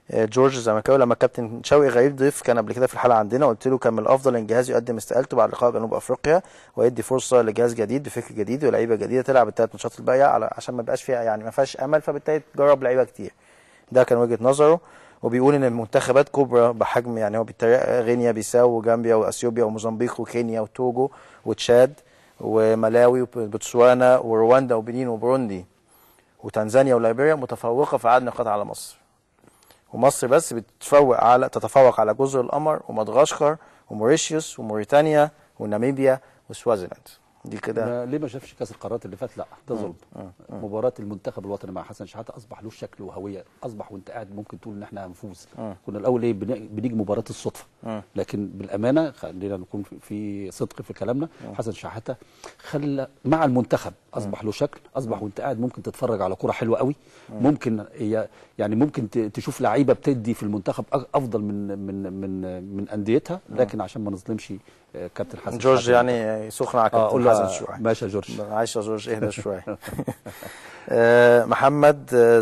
آه، جورج زملكاوي لما كابتن شوقي غريب ضيف كان قبل كده في الحلقه عندنا قلت له كان من الافضل ان الجهاز يقدم استقالته بعد لقاء جنوب افريقيا ويدي فرصه لجهاز جديد بفكر جديد ولاعيبه جديده تلعب الثلاث ماتشات الباقيه على عشان ما يبقاش فيها يعني ما فيهاش امل فبالتالي تجرب لعيبه كتير ده كان وجهه نظره وبيقول ان المنتخبات كبرى بحجم يعني هو بيتريق غينيا بيساو وجامبيا واثيوبيا وموزمبيق وكينيا وتوجو وتشاد وملاوي وبوتسوانا ورواندا وبنين وبروندي وتنزانيا وليبيريا متفوقه في عدد نقاط على مصر ومصر بس بتتفوق على تتفوق على جزر القمر ومدغشقر وموريشيوس وموريتانيا وناميبيا وسوازيلاند دي كده ما ليه ما شافش كاس القارات اللي فات لا ده ظلم مباراه المنتخب الوطني مع حسن شحاته اصبح له شكل وهويه اصبح وانت قاعد ممكن تقول ان احنا هنفوز كنا الاول ايه بن- بنيجي مباراه الصدفه لكن بالامانه خلينا نكون في- في صدق في كلامنا حسن شحاته خلى مع المنتخب اصبح له شكل اصبح وانت قاعد ممكن تتفرج على كره حلوه قوي ممكن هي يعني ممكن ت- تشوف لعيبه بتدي في المنتخب أ- افضل من من من من انديتها لكن عشان ما نظلمش آه، كابتن حسن جورج شحاتة. يعني سخن على اه قول كابتن له حسن شويه ماشي يا جورج عايش يا جورج اهدى شويه آه، محمد آه،